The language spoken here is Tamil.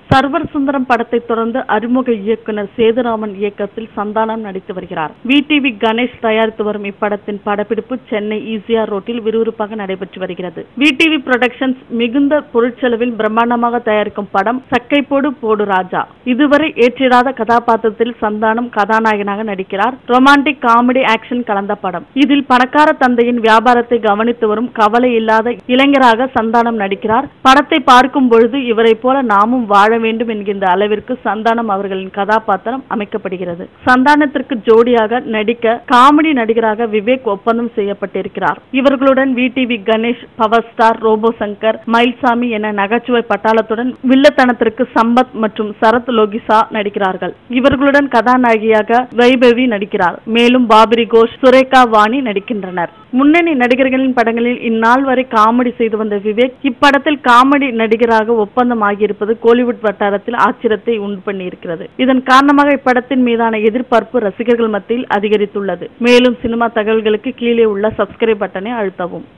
சர்வர் சுந்தரம் படத்தை தொடர்ந்து அறிமுக இயக்குனர் சேதுராமன் இயக்கத்தில் சந்தானம் நடித்து வருகிறார் விடிவி கணேஷ் தயாரித்து வரும் இப்படத்தின் படப்பிடிப்பு சென்னை ஈசிஆர் ரோட்டில் விறுவிறுப்பாக நடைபெற்று வருகிறது விடிவி புரொடக்ஷன்ஸ் மிகுந்த பொருட்செலவில் பிரம்மாண்டமாக தயாரிக்கும் படம் சக்கை போடு போடு ராஜா இதுவரை ஏற்றிடாத கதாபாத்திரத்தில் சந்தானம் கதாநாயகனாக நடிக்கிறார் ரொமான்டிக் காமெடி ஆக்ஷன் கலந்த படம் இதில் பணக்கார தந்தையின் வியாபாரத்தை கவனித்து வரும் கவலை இல்லாத இளைஞராக சந்தானம் நடிக்கிறார் படத்தை பார்க்கும் பொழுது இவரை போல நாமும் வாழ வேண்டும் என்கின்ற அளவிற்கு சந்தானம் அவர்களின் கதாபாத்திரம் அமைக்கப்படுகிறது சந்தானத்திற்கு ஜோடியாக நடிக்க காமெடி நடிகராக விவேக் ஒப்பந்தம் செய்யப்பட்டிருக்கிறார் இவர்களுடன் VTV Ganesh power star robo Shankar Mayilsamy என நகைச்சுவை பட்டாளத்துடன் வில்லத்தனத்திற்கு சம்பத் மற்றும் சரத் லோகிசா நடிக்கிறார்கள் இவர்களுடன் கதாநாயகியாக வைபவி நடிக்கிறார் மேலும் பாபரி கோஷ் சுரேகா வாணி நடிக்கின்றனர் முன்னணி நடிகர்களின் படங்களில் இந்நாள் வரை காமெடி செய்து வந்த விவேக் இப்படத்தில் காமெடி நடிகராக ஒப்பந்தம் ஆகியிருப்பது கோலிவுட் வட்டாரத்தில் ஆச்சரியத்தை உண்டு பண்ணியிருக்கிறது இதன் காரணமாக இப்படத்தின் மீதான எதிர்பார்ப்பு ரசிகர்கள் மத்தியில் அதிகரித்துள்ளது மேலும் சினிமா தகவல்களுக்கு கீழே உள்ள சப்ஸ்கிரைப் பட்டனை அழுத்தவும்